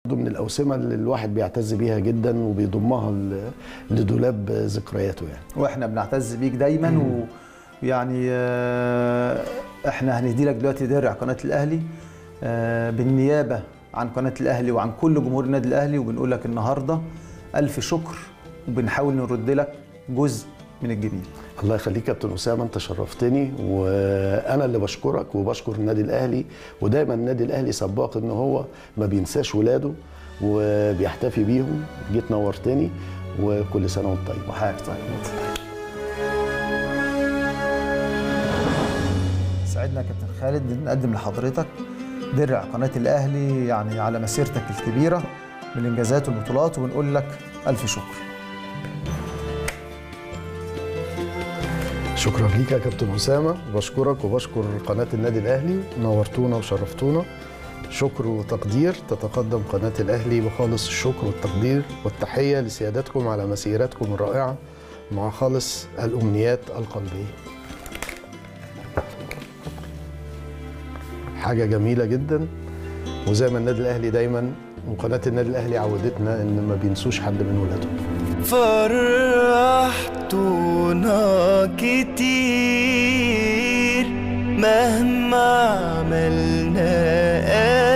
من الأوسمة اللي الواحد بيعتز بيها جدا وبيضمها ل- لدولاب ذكرياته يعني واحنا بنعتز بيك دايما ويعني آه، احنا هندي لك دلوقتي درع قناه الاهلي آه، بالنيابه عن قناه الاهلي وعن كل جمهور النادي الاهلي وبنقول لك النهارده الف شكر وبنحاول نرد لك جزء من الجميل الله يخليك يا كابتن أسامة أنت شرفتني وأنا اللي بشكرك وبشكر النادي الأهلي ودايما النادي الأهلي سباق إن هو ما بينساش ولاده وبيحتفي بيهم جيت نورتني وكل سنة وأنت طيب وحياتك طيب سعدنا يا كابتن خالد إن نقدم لحضرتك درع قناه الاهلي يعني على مسيرتك الكبيره بالانجازات والبطولات وبنقول لك الف شكر شكرا ليك يا كابتن أسامة بشكرك وبشكر قناة النادي الأهلي نورتونا وشرفتونا شكر وتقدير تتقدم قناة الأهلي بخالص الشكر والتقدير والتحية لسيادتكم على مسيرتكم الرائعة مع خالص الأمنيات القلبية حاجة جميلة جدا وزي ما النادي الأهلي دايما وقناة النادي الأهلي عودتنا إن ما بينسوش حد من ولادهم فرحتونا كتير مهما عملنا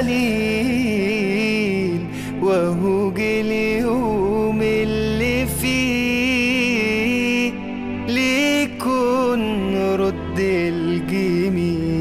قليل وهو جه اليوم اللي فيه ليكون رد الجميل